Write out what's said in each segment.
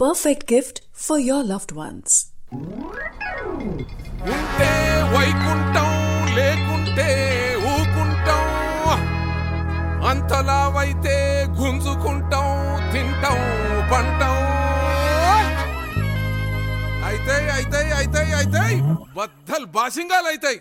perfect gift for your loved ones. ఉంటే వైకుంఠం లేకుంటే ఊకుంటాం అంతలావైతే గుంజుకుంటాం తింటాం పంటాం అయితే అయితే అయితే అయితే బద్దలు బాసింగాలు అయితాయి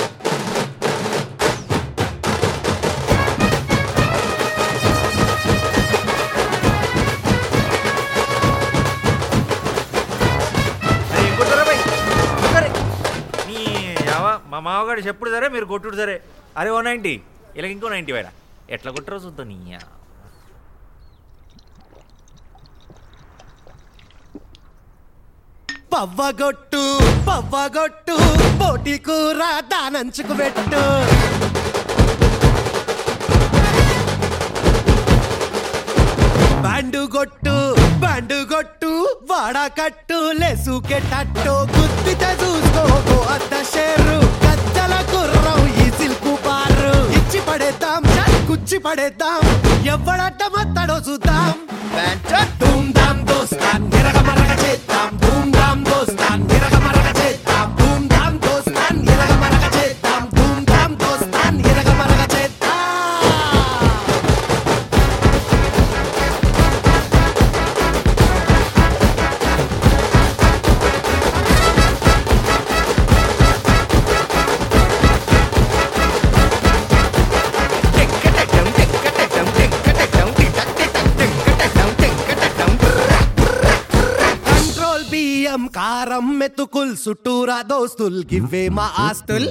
అరే ఇంకొట్టురా బై సరే నీ యావ మా మామగాడు చెప్పుడు సరే మీరు కొట్టుడు సరే అరే ఓ నైంటీ ఇలా ఇంకో నైంటీ వేడా ఎట్లా కొట్టరో చూద్దాం నీ యా. పవ్వగొట్టు పవ్వగొట్టు పోటీ కూర దానంచుకు పెట్టు బ్యాండు కొట్టు బ్యాండు కొట్టు వాడకట్టు లెసుకెట్టట్టు గుద్దితే చూసుకోకు అద్ద షేరు గజ్జల గుర్రం ఈ సిల్కు బారు ఇచ్చి పడేద్దాం కుచ్చి పడేద్దాం ఎవడట్ట మత్తడో చూద్దాం ధూమ్ ధామ్ దోస్తాన్ ఎరగ మరగ చేద్దాం ధూమ్ ధామ్ దోస్తాన్ ఎరగ మరగ చేద్దాం ధూమ్ ధామ్ దోస్తాన్ ఎరగ మరగ చేద్దాం ధూమ్ ధామ్ దోస్తాన్ ఎరగ మరగ చేద్దాం కంట్రోల్ బియ్యం కారం మెతుకుల్ చుట్టూరా దోస్తుల్ గివ్వే మా ఆస్తుల్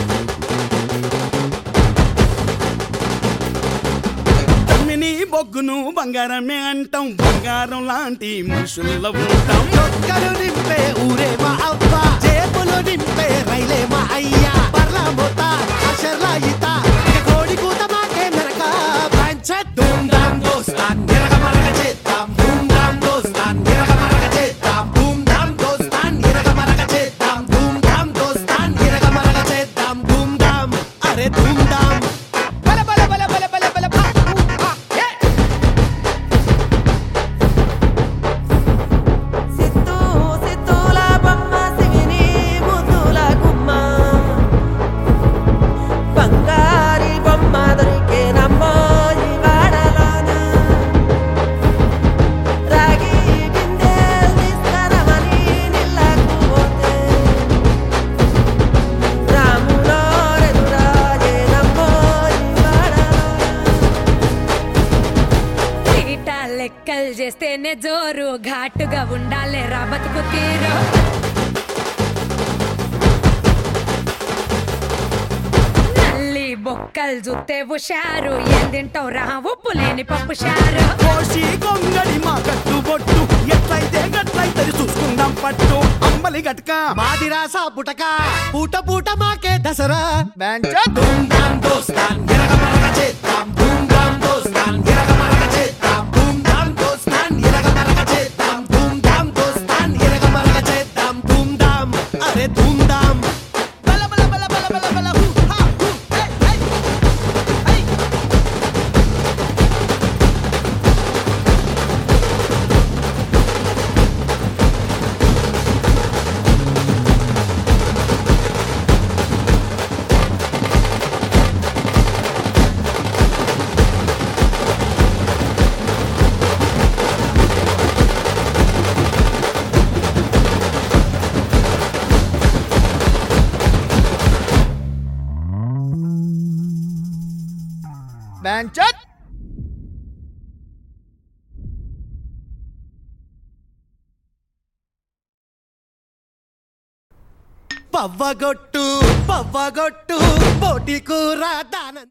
తమ్మిని బొగ్గును బంగారమే అంటాం బంగారం లాంటి మనుషుల్లో ఉంటాం డొక్కలు నింపే ఊరే మా అవ్వ జేబులు నింపే రైలే మా అయ్యా పర్లా మోత అషర్లా ఈత ఇక కోడి కూత మాకే మెరక పంచత్ ధూమ్ ధామ్ దోస్తాన్ ఎరగ మరగ చేద్దాం ధూమ్ ధామ్ దోస్తాన్ ఎరగ మరగ చేద్దాం ధూమ్ ధామ్ దోస్తాన్ ఎరగ మరగ చేద్దాం ధూమ్ ధామ్ దోస్తాన్ ఎరగ మరగ చేద్దాం ధూమ్ ధామ్ అరే ధూమ్ ధామ్ బల బల బల బల బల బల భా, ఊ, ఆ, ఏ. సిత్తూ సిత్తూల బొమ్మ సిగిరి ముద్దుల గుమ్మ బంగారి బొమ్మ దొరికే నమ్మో ఈ వాడలోన రాగి బిందె తీసుకురమని నిల్లకు పోతే రాములో రెదురాజే నమ్మో ఈ వాడలోన తీట లెక్కలు చేస్తేనే జోరు ఘాటుగా ఉండాలి రా బతుకు తీరు నల్లి బొక్కలు చూస్తే హుషారు ఏం తింటావు రా ఉప్పు లేని పప్పు షారు కోసి గొంగడి మా కట్టు బొట్టు ఎట్లయితే గట్లయితే చూసుకుందాం పట్టు అమ్మలి గట్క మాది రాసా పుటక పూట పూట మాకే దసరా ధూమ్ ధామ్ దోస్తాన్ ఎరగ మరగ చేద్దాం ధూమ్ ధామ్ దోస్తాన్ ఎరగ మరగ చేద్దాం ధూమ్ ధామ్ దోస్తాన్ ఎరగ మరగ చేద్దాం ధూమ్ ధామ్ దోస్తాన్ ఎరగ మరగ చేద్దాం ధూమ్ ధామ్ అరే ధూమ్ ధామ్ బల బల బల బల బల బల హూ హా హూ హే హే హే పవ్వగొట్టు పవ్వగొట్టు పోటీ కూర దానం